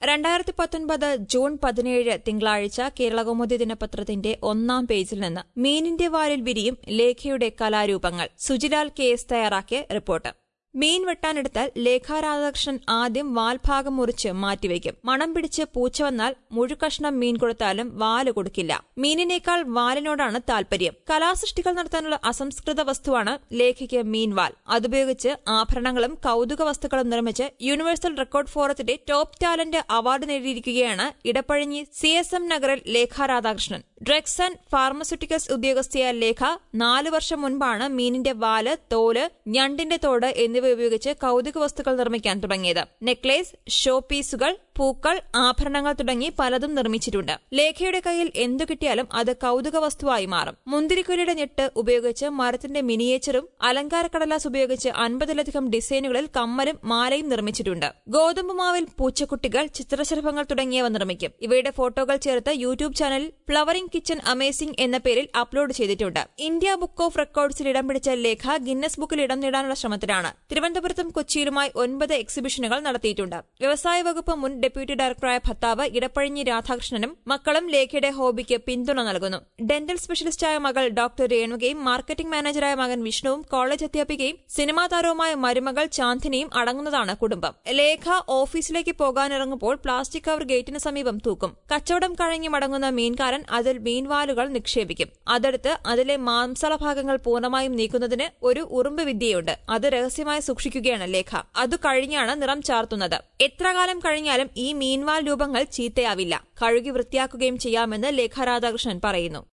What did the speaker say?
രണ്ടായിരത്തി പത്തൊൻപത് ജൂൺ പതിനേഴ് തിങ്കളാഴ്ച കേരളകൗമുദി ദിനപത്രത്തിന്റെ ഒന്നാം പേജിൽ നിന്ന് മീനിന്റെ വാലിൽ വിരിയും ലേഖയുടെ കലാരൂപങ്ങൾ സുജിലാൽ കെ എസ് തയ്യാറാക്കിയ റിപ്പോർട്ട് മീൻ വെട്ടാനെടുത്താൽ ലേഖാ രാധാകൃഷ്ണൻ ആദ്യം വാൽഭാഗം മുറിച്ച് മാറ്റിവെക്കും മണം പിടിച്ച് പൂച്ച വന്നാൽ മുഴുകഷ്ണം മീൻ കൊടുത്താലും വാല് കൊടുക്കില്ല മീനിനേക്കാൾ വാലിനോടാണ് താൽപര്യം കലാസൃഷ്ടികൾ നടത്താനുള്ള അസംസ്കൃത വസ്തുവാണ് ലേഖയ്ക്ക് മീൻവാൽ അതുപയോഗിച്ച് ആഭരണങ്ങളും കൌതുക വസ്തുക്കളും നിർമ്മിച്ച് യൂണിവേഴ്സൽ റെക്കോർഡ് ഫോറത്തിന്റെ ടോപ്പ് ടാലന്റ് അവാർഡ് നേടിയിരിക്കുകയാണ് ഇടപ്പഴിഞ്ഞി സി എസ് എം നഗറിൽ Lekha Radhakrishnan drugs and pharmaceuticals ഉദ്യോഗസ്ഥയായ ലേഖ നാലു വർഷം മുൻപാണ് മീനിന്റെ വാല് തോല് ഞണ്ടിന്റെ തോട് എന്നിവ ഉപയോഗിച്ച് കൌതുക വസ്തുക്കൾ നിർമ്മിക്കാൻ തുടങ്ങിയത് നെക്ലേസ് ഷോ പീസുകൾ പൂക്കൾ ആഭരണങ്ങൾ തുടങ്ങി പലതും നിർമ്മിച്ചിട്ടുണ്ട് ലേഖയുടെ കയ്യിൽ എന്തു കിട്ടിയാലും അത് കൌതുക വസ്തുവായി മാറും മുന്തിരിക്കുലിയുടെ ഞെട്ട് ഉപയോഗിച്ച് മരത്തിന്റെ മിനിയേച്ചറും അലങ്കാര കടലാസ് ഉപയോഗിച്ച് അൻപതിലധികം ഡിസൈനുകളിൽ കമ്മലും മാലയും നിർമ്മിച്ചിട്ടുണ്ട് ഗോതമ്പ് മാവിൽ പൂച്ചക്കുട്ടികൾ ചിത്രശലഭങ്ങൾ തുടങ്ങിയവ നിർമ്മിക്കും ഇവയുടെ ഫോട്ടോകൾ ചേർത്ത് യൂട്യൂബ് ചാനലിൽ ഫ്ലവറിംഗ് കിച്ചൺ അമേസിംഗ് എന്ന പേരിൽ അപ്ലോഡ് ചെയ്തിട്ടുണ്ട് ഇന്ത്യ ബുക്ക് ഓഫ് റെക്കോർഡ്സിൽ ഇടം പിടിച്ച ലേഖ ഗിന്നസ് ബുക്കിൽ ഇടം നേടാനുള്ള ശ്രമത്തിലാണ് തിരുവനന്തപുരത്തും കൊച്ചിയിലുമായി ഒൻപത് എക്സിബിഷനുകൾ നടത്തിയിട്ടുണ്ട് വ്യവസായ വകുപ്പ് മുൻ ഡെപ്യൂട്ടി ഡയറക്ടറായ ഭർത്താവ് ഇടപ്പഴിഞ്ഞി രാധാകൃഷ്ണനും മക്കളും ലേഖയുടെ ഹോബിക്ക് പിന്തുണ നൽകുന്നു ഡെന്റൽ സ്പെഷ്യലിസ്റ്റായ മകൾ ഡോക്ടർ രേണുകയും മാർക്കറ്റിംഗ് മാനേജറായ മകൻ വിഷ്ണുവും കോളേജ് അധ്യാപികയും സിനിമാ താരവുമായ മരുമകൾ ചാന്ദിനിയും അടങ്ങുന്നതാണ് കുടുംബം ലേഖ ഓഫീസിലേക്ക് പോകാനിറങ്ങുമ്പോൾ പ്ലാസ്റ്റിക് കവർ ഗേറ്റിന് സമീപം തൂക്കും കച്ചവടം കഴിഞ്ഞ് മടങ്ങുന്ന മീൻകാരൻ അതിൽ മീൻവാലുകൾ നിക്ഷേപിക്കും അതെടുത്ത് അതിലെ മാംസള ഭാഗങ്ങൾ പൂർണ്ണമായും നീക്കുന്നതിന് ഒരു ഉറുമ്പ് വിദ്യയുണ്ട് അത് രഹസ്യമായി സൂക്ഷിക്കുകയാണ് ലേഖ അത് കഴിഞ്ഞാണ് നിറം ചാർത്തുന്നത് എത്ര കാലം കഴിഞ്ഞാലും ഈ മീൻവാൽ രൂപങ്ങൾ ചീത്തയാവില്ല കഴുകി വൃത്തിയാക്കുകയും ചെയ്യാമെന്ന് ലേഖ രാധാകൃഷ്ണൻ പറയുന്നു